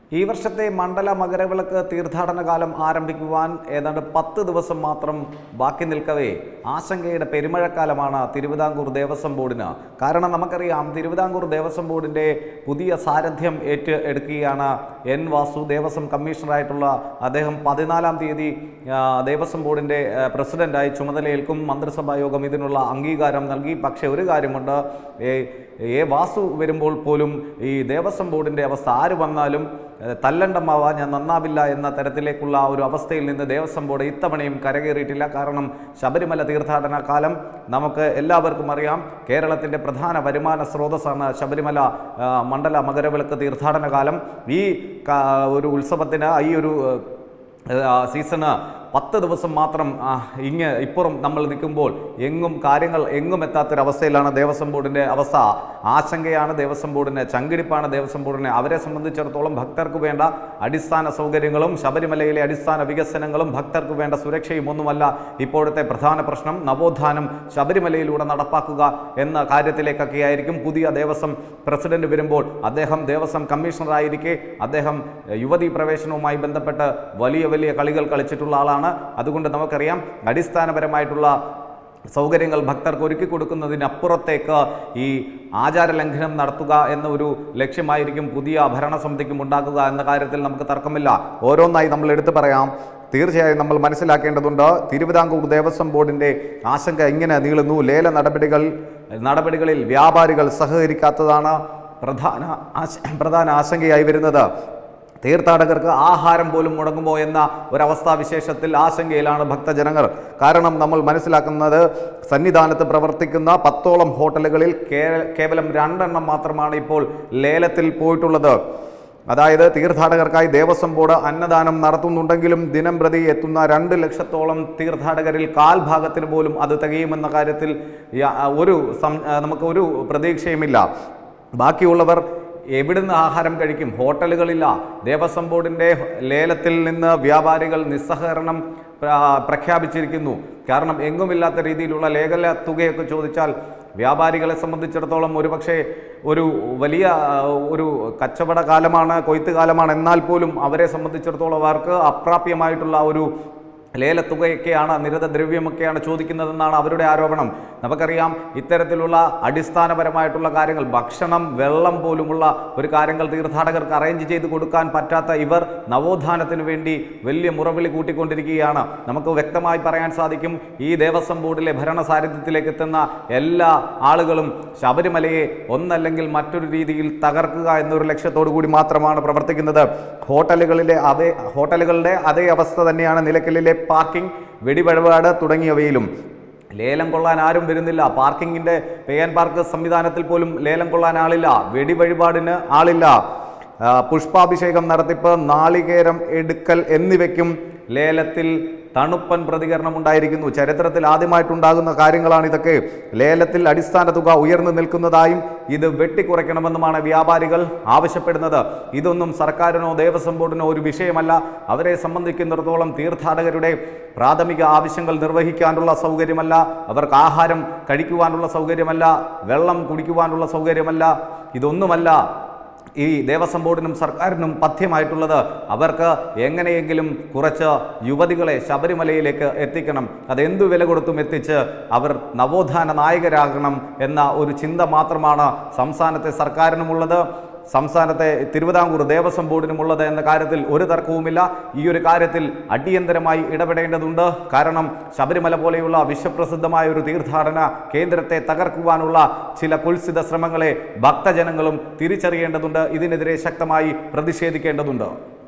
ഈ വർഷത്തെ മണ്ഡല മകരവിളക്ക് തീർത്ഥാടന കാലം ആരംഭിക്കുവാൻ ഏതാണ്ട് പത്ത് ദിവസം മാത്രം ബാക്കി നിൽക്കവേ ആശങ്കയുടെ പെരുമഴക്കാലമാണ് തിരുവിതാംകൂർ ദേവസ്വം ബോർഡിന് കാരണം നമുക്കറിയാം തിരുവിതാംകൂർ ദേവസ്വം ബോർഡിൻ്റെ പുതിയ സാരഥ്യം ഏറ്റ് എടുക്കുകയാണ് എൻ വാസു ദേവസ്വം കമ്മീഷണറായിട്ടുള്ള അദ്ദേഹം പതിനാലാം തീയതി ആ, ദേവസ്വം ബോർഡിൻ്റെ ആ, പ്രസിഡന്റായി ചുമതലയേൽക്കും മന്ത്രിസഭാ യോഗം ഇതിനുള്ള അംഗീകാരം നൽകി പക്ഷേ ഒരു കാര്യമുണ്ട് ഏ എ വാസു വരുമ്പോൾ പോലും ഈ ദേവസ്വം ബോർഡിൻ്റെ അവസ്ഥ ആര് വന്നാലും ഏഹ്, തല്ലണ്ടമാവ ഞാൻ നന്നാവില്ല എന്ന തരത്തിലേക്കുള്ള ആ ഒരു അവസ്ഥയിൽ നിന്ന് ദേവസ്വം ബോർഡ് ഇത്തവണയും കരകയറിയിട്ടില്ല കാരണം ശബരിമല തീർത്ഥാടന കാലം നമുക്ക് എല്ലാവർക്കും അറിയാം കേരളത്തിൻ്റെ പ്രധാന വരുമാന സ്രോതസ്സാണ് ശബരിമല ആ, മണ്ഡല മകരവിളക്ക് തീർത്ഥാടന കാലം ഈ കാ- ഒരു ഉത്സവത്തിന് ഈ ഒരു ഏഹ്, ആ, സീസണ് പത്ത് ദിവസം മാത്രം ആ, ഇങ്ങ് ഇപ്പുറം നമ്മൾ നിൽക്കുമ്പോൾ എങ്ങും കാര്യങ്ങൾ എങ്ങും എത്താത്തൊരവസ്ഥയിലാണ് ദേവസ്വം ബോർഡിൻ്റെ അവസ്ഥ ആശങ്കയാണ് ദേവസ്വം ബോർഡിന് ചങ്കിടിപ്പാണ് ദേവസ്വം ബോർഡിനെ അവരെ സംബന്ധിച്ചിടത്തോളം ഭക്തർക്ക് വേണ്ട അടിസ്ഥാന സൗകര്യങ്ങളും ശബരിമലയിലെ അടിസ്ഥാന വികസനങ്ങളും ഭക്തർക്ക് വേണ്ട സുരക്ഷയും ഒന്നുമല്ല ഇപ്പോഴത്തെ പ്രധാന പ്രശ്നം നവോത്ഥാനം ശബരിമലയിലൂടെ നടപ്പാക്കുക എന്ന കാര്യത്തിലേക്കൊക്കെ ആയിരിക്കും പുതിയ ദേവസ്വം പ്രസിഡന്റ് വരുമ്പോൾ അദ്ദേഹം ദേവസ്വം കമ്മീഷണറായിരിക്കെ അദ്ദേഹം എഹ്, യുവതീ പ്രവേശനവുമായി ബന്ധപ്പെട്ട് വലിയ വലിയ കളികൾ കളിച്ചിട്ടുള്ള ആളാണ് അതുകൊണ്ട് നമുക്കറിയാം അടിസ്ഥാനപരമായിട്ടുള്ള സൗകര്യങ്ങൾ ഭക്തർക്ക് ഒരുക്കി കൊടുക്കുന്നതിനപ്പുറത്തേക്ക് ഈ ആചാര ലംഘനം നടത്തുക എന്ന ഒരു ലക്ഷ്യമായിരിക്കും പുതിയ ഭരണസമിതിക്കും ഉണ്ടാക്കുക എന്ന കാര്യത്തിൽ നമുക്ക് തർക്കമില്ല ഓരോന്നായി നമ്മൾ എടുത്തു പറയാം തീർച്ചയായും നമ്മൾ മനസ്സിലാക്കേണ്ടതുണ്ട് തിരുവിതാംകൂർ ദേവസ്വം ബോർഡിൻ്റെ ആശങ്ക ഇങ്ങനെ നീളുന്നു ലേല നടപടികൾ നടപടികളിൽ വ്യാപാരികൾ സഹകരിക്കാത്തതാണ് പ്രധാന ആശ- പ്രധാന ആശങ്കയായി വരുന്നത് തീർത്ഥാടകർക്ക് ആഹാരം പോലും മുടങ്ങുമോ എന്ന ഒരവസ്ഥാവിശേഷത്തിൽ ആശങ്കയിലാണ് ഭക്തജനങ്ങൾ കാരണം നമ്മൾ മനസ്സിലാക്കുന്നത് സന്നിധാനത്ത് പ്രവർത്തിക്കുന്ന പത്തോളം ഹോട്ടലുകളിൽ കേ- കേവലം രണ്ടെണ്ണം മാത്രമാണ് ഇപ്പോൾ ലേലത്തിൽ പോയിട്ടുള്ളത് അതായത് തീർത്ഥാടകർക്കായി ദേവസ്വം ബോർഡ് അന്നദാനം നടത്തുന്നുണ്ടെങ്കിലും ദിനം പ്രതി എത്തുന്ന രണ്ട് ലക്ഷത്തോളം തീർത്ഥാടകരിൽ കാൽഭാഗത്തിന് പോലും അത് തികയുമെന്ന കാര്യത്തിൽ യ- ഒരു സം- നമുക്ക് ഒരു പ്രതീക്ഷയുമില്ല ബാക്കിയുള്ളവർ എവിടുന്ന് ആഹാരം കഴിക്കും ഹോട്ടലുകളില്ല ദേവസ്വം ബോർഡിൻ്റെ ലേലത്തിൽ നിന്ന് വ്യാപാരികൾ നിസ്സഹകരണം പ്ര- പ്രഖ്യാപിച്ചിരിക്കുന്നു കാരണം എങ്ങുമില്ലാത്ത രീതിയിലുള്ള ലേഖല തുകയൊക്കെ ചോദിച്ചാൽ വ്യാപാരികളെ സംബന്ധിച്ചിടത്തോളം ഒരുപക്ഷെ ഒരു വലിയ ആ, ഒരു കച്ചവട കാലമാണ് കൊയ്ത്ത് കാലമാണ് എന്നാൽ പോലും അവരെ സംബന്ധിച്ചിടത്തോളം അവർക്ക് അപ്രാപ്യമായിട്ടുള്ള ഒരു ലേലത്തുകയൊക്കെയാണ് നിരത ദ്രവ്യമൊക്കെയാണ് ചോദിക്കുന്നതെന്നാണ് അവരുടെ ആരോപണം നമുക്കറിയാം ഇത്തരത്തിലുള്ള അടിസ്ഥാനപരമായിട്ടുള്ള കാര്യങ്ങൾ ഭക്ഷണം വെള്ളം പോലുമുള്ള ഒരു കാര്യങ്ങൾ തീർത്ഥാടകർക്ക് അറേഞ്ച് ചെയ്ത് കൊടുക്കാൻ പറ്റാത്ത ഇവർ നവോത്ഥാനത്തിന് വേണ്ടി വലിയ മുറവിളി കൂട്ടിക്കൊണ്ടിരിക്കുകയാണ് നമുക്ക് വ്യക്തമായി പറയാൻ സാധിക്കും ഈ ദേവസ്വം ബോർഡിലെ ഭരണ സാന്നിധ്യത്തിലേക്ക് എത്തുന്ന എല്ലാ ആളുകളും ശബരിമലയെ ഒന്നല്ലെങ്കിൽ മറ്റൊരു രീതിയിൽ തകർക്കുക എന്നൊരു ലക്ഷ്യത്തോടു കൂടി മാത്രമാണ് പ്രവർത്തിക്കുന്നത് ഹോട്ടലുകളിലെ അതേ ഹോട്ടലുകളുടെ അതേ അവസ്ഥ തന്നെയാണ് നിലയ്ക്കലിലെ പാർക്കിംഗ് വെടിവഴിപാട് തുടങ്ങിയവയിലും ലേലം കൊള്ളാൻ ആരും വരുന്നില്ല പാർക്കിങ്ങിൻ്റെ പേ ആൻഡ് പാർക്ക് സംവിധാനത്തിൽ പോലും ലേലം കൊള്ളാൻ ആളില്ല വെടിവഴിപാടിന് ആളില്ല ആ, പുഷ്പാഭിഷേകം നടത്തിപ്പ് നാളികേരം എടുക്കൽ എന്നിവയ്ക്കും ലേലത്തിൽ തണുപ്പൻ പ്രതികരണം ഉണ്ടായിരിക്കുന്നു ചരിത്രത്തിൽ ആദ്യമായിട്ടുണ്ടാകുന്ന കാര്യങ്ങളാണ് ഇതൊക്കെ ലേലത്തിൽ അടിസ്ഥാന തുക ഉയർന്നു നിൽക്കുന്നതായും ഇത് വെട്ടിക്കുറയ്ക്കണമെന്നുമാണ് വ്യാപാരികൾ ആവശ്യപ്പെടുന്നത് ഇതൊന്നും സർക്കാരിനോ ദേവസ്വം ബോർഡിനോ ഒരു വിഷയമല്ല അവരെ സംബന്ധിക്കുന്നിടത്തോളം തീർത്ഥാടകരുടെ പ്രാഥമിക ആവശ്യങ്ങൾ നിർവഹിക്കാനുള്ള സൗകര്യമല്ല അവർക്ക് ആഹാരം കഴിക്കുവാനുള്ള സൗകര്യമല്ല വെള്ളം കുടിക്കുവാനുള്ള സൗകര്യമല്ല ഇതൊന്നുമല്ല ഈ ദേവസ്വം ബോർഡിനും സർക്കാരിനും പഥ്യമായിട്ടുള്ളത് അവർക്ക് എങ്ങനെയെങ്കിലും കുറച്ച് യുവതികളെ ശബരിമലയിലേക്ക് എത്തിക്കണം അതെന്തു വില കൊടുത്തും എത്തിച്ച് അവർ നവോത്ഥാന നായകരാകണം എന്ന ഒരു ചിന്ത മാത്രമാണ് സംസ്ഥാനത്തെ സർക്കാരിനുമുള്ളത് സംസ്ഥാനത്തെ തിരുവിതാംകൂർ ദേവസ്വം ബോർഡിനുമുള്ളത് എന്ന കാര്യത്തിൽ ഒരു തർക്കവുമില്ല ഈ ഒരു കാര്യത്തിൽ അടിയന്തരമായി ഇടപെടേണ്ടതുണ്ട് കാരണം ശബരിമല പോലെയുള്ള വിശ്വപ്രസിദ്ധമായ ഒരു തീർത്ഥാടന കേന്ദ്രത്തെ തകർക്കുവാനുള്ള ചില കുൽസിത ശ്രമങ്ങളെ ഭക്തജനങ്ങളും തിരിച്ചറിയേണ്ടതുണ്ട് ഇതിനെതിരെ ശക്തമായി പ്രതിഷേധിക്കേണ്ടതുണ്ട്